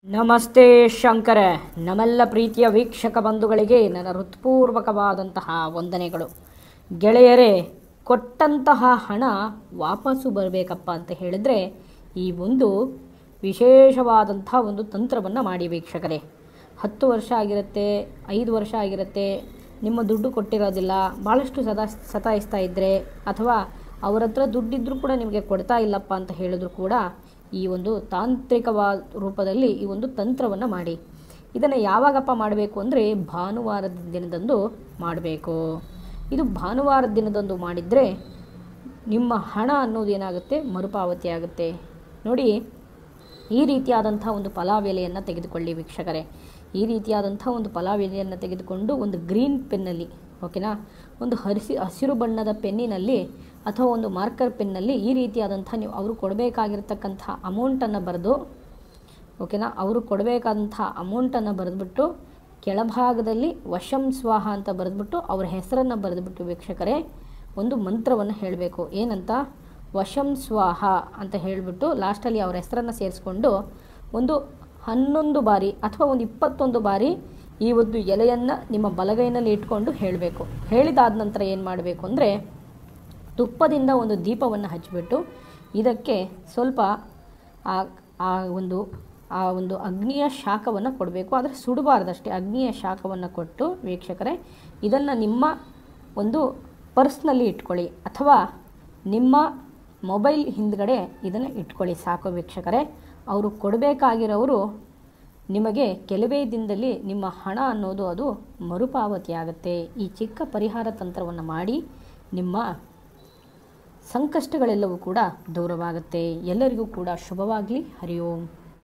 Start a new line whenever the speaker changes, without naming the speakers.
ನಮಸ್ತೆ ಶಂಕರ ನಮ್ಮೆಲ್ಲ ಪ್ರೀತಿಯ ವೀಕ್ಷಕ ಬಂಧುಗಳಿಗೆ ನನ್ನ ಹೃತ್ಪೂರ್ವಕವಾದಂತಹ ವಂದನೆಗಳು ಗೆಳೆಯರೇ ಕೊಟ್ಟಂತಹ ಹಣ ವಾಪಸ್ಸು ಬರಬೇಕಪ್ಪ ಅಂತ ಹೇಳಿದರೆ ಈ ಒಂದು ವಿಶೇಷವಾದಂಥ ಒಂದು ತಂತ್ರವನ್ನು ಮಾಡಿ ವೀಕ್ಷಕರೇ ಹತ್ತು ವರ್ಷ ಆಗಿರುತ್ತೆ ಐದು ವರ್ಷ ಆಗಿರುತ್ತೆ ನಿಮ್ಮ ದುಡ್ಡು ಕೊಟ್ಟಿರೋದಿಲ್ಲ ಭಾಳಷ್ಟು ಸದಾ ಸತಾಯಿಸ್ತಾ ಇದ್ದರೆ ಅಥವಾ ಅವರ ಹತ್ರ ದುಡ್ಡಿದ್ರೂ ಕೂಡ ನಿಮಗೆ ಕೊಡ್ತಾ ಇಲ್ಲಪ್ಪ ಅಂತ ಹೇಳಿದ್ರು ಕೂಡ ಈ ಒಂದು ತಾಂತ್ರಿಕವಾದ ರೂಪದಲ್ಲಿ ಈ ಒಂದು ತಂತ್ರವನ್ನು ಮಾಡಿ ಇದನ್ನು ಯಾವಾಗಪ್ಪ ಮಾಡಬೇಕು ಅಂದರೆ ಭಾನುವಾರದ ದಿನದಂದು ಮಾಡಬೇಕು ಇದು ಭಾನುವಾರದ ದಿನದಂದು ಮಾಡಿದರೆ ನಿಮ್ಮ ಹಣ ಅನ್ನೋದು ಏನಾಗುತ್ತೆ ಮರುಪಾವತಿ ಆಗುತ್ತೆ ನೋಡಿ ಈ ರೀತಿಯಾದಂಥ ಒಂದು ಫಲಾವೆಲೆಯನ್ನು ತೆಗೆದುಕೊಳ್ಳಿ ವೀಕ್ಷಕರೇ ಈ ರೀತಿಯಾದಂಥ ಒಂದು ಫಲಾವೆಲೆಯನ್ನು ತೆಗೆದುಕೊಂಡು ಒಂದು ಗ್ರೀನ್ ಪೆನ್ನಲ್ಲಿ ಓಕೆನಾ ಒಂದು ಹರಿಸಿ ಹಸಿರು ಬಣ್ಣದ ಪೆನ್ನಿನಲ್ಲಿ ಅಥವಾ ಒಂದು ಮಾರ್ಕರ್ ಪೆನ್ನಲ್ಲಿ ಈ ರೀತಿಯಾದಂಥ ನೀವು ಅವರು ಕೊಡಬೇಕಾಗಿರ್ತಕ್ಕಂಥ ಅಮೌಂಟನ್ನು ಬರೆದು ಓಕೆನಾ ಅವರು ಕೊಡಬೇಕಾದಂಥ ಅಮೌಂಟನ್ನು ಬರೆದ್ಬಿಟ್ಟು ಕೆಳಭಾಗದಲ್ಲಿ ವಶಂ ಸ್ವಾಹ ಅಂತ ಬರೆದ್ಬಿಟ್ಟು ಅವರ ಹೆಸರನ್ನು ಬರೆದ್ಬಿಟ್ಟು ವೀಕ್ಷಕರೇ ಒಂದು ಮಂತ್ರವನ್ನು ಹೇಳಬೇಕು ಏನಂತ ವಶಂ ಸ್ವಾಹ ಅಂತ ಹೇಳಿಬಿಟ್ಟು ಲಾಸ್ಟಲ್ಲಿ ಅವರ ಹೆಸರನ್ನು ಸೇರಿಸ್ಕೊಂಡು ಒಂದು ಹನ್ನೊಂದು ಬಾರಿ ಅಥವಾ ಒಂದು ಇಪ್ಪತ್ತೊಂದು ಬಾರಿ ಈ ಒಂದು ಎಲೆಯನ್ನು ನಿಮ್ಮ ಬಲಗೈನಲ್ಲಿ ಇಟ್ಕೊಂಡು ಹೇಳಬೇಕು ಹೇಳಿದಾದ ನಂತರ ಏನು ಮಾಡಬೇಕು ಅಂದರೆ ತುಪ್ಪದಿಂದ ಒಂದು ದೀಪವನ್ನು ಹಚ್ಚಿಬಿಟ್ಟು ಇದಕ್ಕೆ ಸ್ವಲ್ಪ ಆ ಆ ಒಂದು ಆ ಒಂದು ಅಗ್ನಿಯ ಶಾಖವನ್ನು ಕೊಡಬೇಕು ಆದರೆ ಸುಡಬಾರ್ದಷ್ಟೇ ಅಗ್ನಿಯ ಶಾಖವನ್ನು ಕೊಟ್ಟು ವೀಕ್ಷಕರೇ ಇದನ್ನು ನಿಮ್ಮ ಒಂದು ಪರ್ಸ್ನಲ್ಲಿ ಇಟ್ಕೊಳ್ಳಿ ಅಥವಾ ನಿಮ್ಮ ಮೊಬೈಲ್ ಹಿಂದ್ಗಡೆ ಇದನ್ನು ಇಟ್ಕೊಳ್ಳಿ ಸಾಕು ವೀಕ್ಷಕರೇ ಅವರು ಕೊಡಬೇಕಾಗಿರೋರು ನಿಮಗೆ ಕೆಲವೇ ದಿನದಲ್ಲಿ ನಿಮ್ಮ ಹಣ ಅನ್ನೋದು ಅದು ಮರುಪಾವತಿ ಆಗುತ್ತೆ ಈ ಚಿಕ್ಕ ಪರಿಹಾರ ತಂತ್ರವನ್ನು ಮಾಡಿ ನಿಮ್ಮ ಸಂಕಷ್ಟಗಳೆಲ್ಲವೂ ಕೂಡ ದೂರವಾಗುತ್ತೆ ಎಲ್ಲರಿಗೂ ಕೂಡ ಶುಭವಾಗಲಿ ಹರಿ ಓಂ